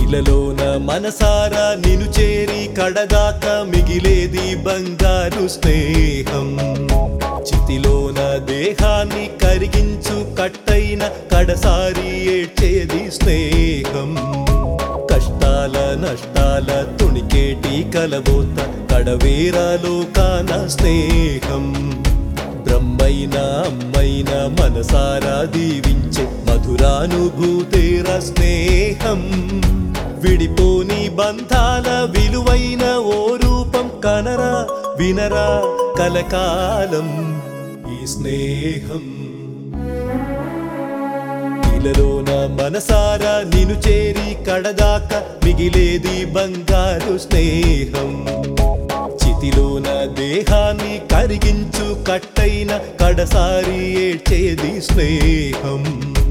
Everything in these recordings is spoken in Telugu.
ఇలలోన మనసారా నిను చేరి కడదాకా మిగిలేది బంగారు స్నేహం చితిలోన దేహాన్ని కరిగించు కట్టైన కడసారి ఏడ్చేది స్నేహం కష్టాల నష్టాల తుణికేటి కలబోత కడవేరాలో కాన స్నేహం బ్రహ్మైన అమ్మైన మనసారా దీవించే మధురానుభూతేర స్నేహం విడిపోని బంధాల విలువైన ఓ రూపం కనరా వినరా కలకాలం ఈ స్నేహం ఇలలోన మనసారా నిను చేరి కడదాకా మిగిలేది బంగారు స్నేహం చితిలోన దేహాన్ని కరిగించు కట్టైన కడసారి ఏడ్చేది స్నేహం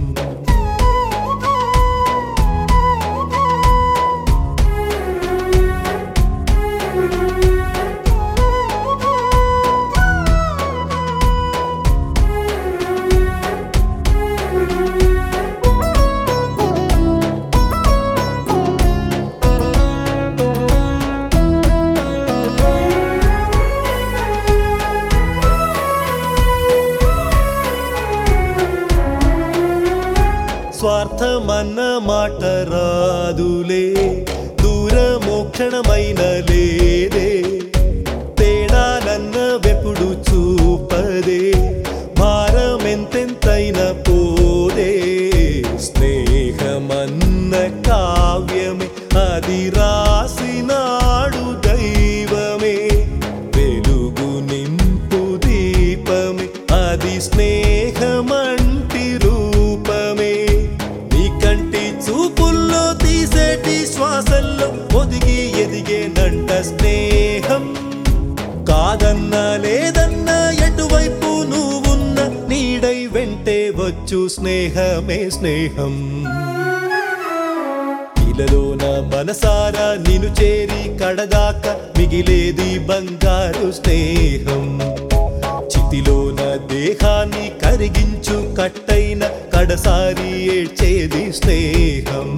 స్వార్థమన్న మాట రాదులే దూరమోక్షణమైన లేదే తేడాలన్న వెపుడు చూపదే భారమెంతెంతైన పోదే స్నేహమన్న కావ్యమే అది రాసినాడు దైవమే వెలుగు నింపు దీపమే అది స్నేహమంటి రూపమే నీ కంటి చూపుల్లో తీసేటి శ్వాసల్లో ఒదిగి ఎదిగేనంట స్నేహం కాదన్నా లేదన్నా ఎటువైపు నువ్వున్న నీడై వెంటే వచ్చు స్నేహమే స్నేహం ఇలలోన మనసారా నిను చేరి కడదాకా మిగిలేది బంగారు స్నేహం చితిలోన దేహాన్ని కరిగించు కట్టైన కడసారి ఏడ్చేది స్నేహం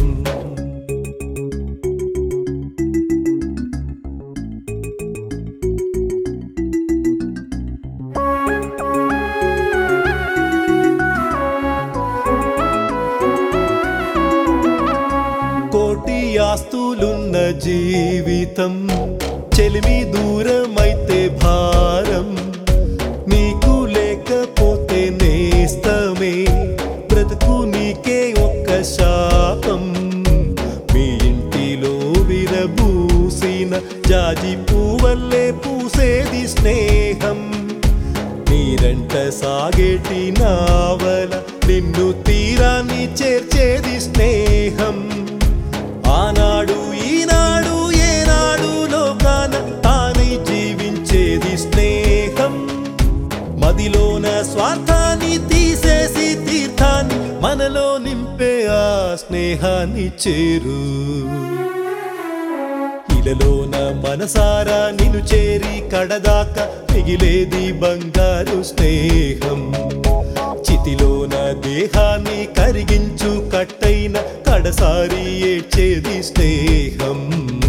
కోటి ఆస్తులున్న జీవితం చెలిమి దూరమైతే భారం నీకు లేకపోతే నేస్తమే బ్రతుకు నీకే ఒక్క శాపం మీ ఇంటిలో విరబూసిన జాజి పువ్వల్లే పూసేది స్నేహం నీరంట సాగేటి నావల నిన్ను తీరాన్ని చేర్చేది స్నేహం ఆనాడు ఈనాడు ఏనాడు లోకాన తానై జీవించేది స్నేహం మదిలోన స్వార్థాన్ని తీసేసి తీర్థాన్ని మనలో నింపే ఆ స్నేహాన్ని చేరు ఇలలోన మనసారా నిను చేరి కడదాకా మిగిలేది బంగారు స్నేహం చితిలోన దేహాన్ని కరిగించు కట్టైన కడసారి ఏడ్చేది స్నేహం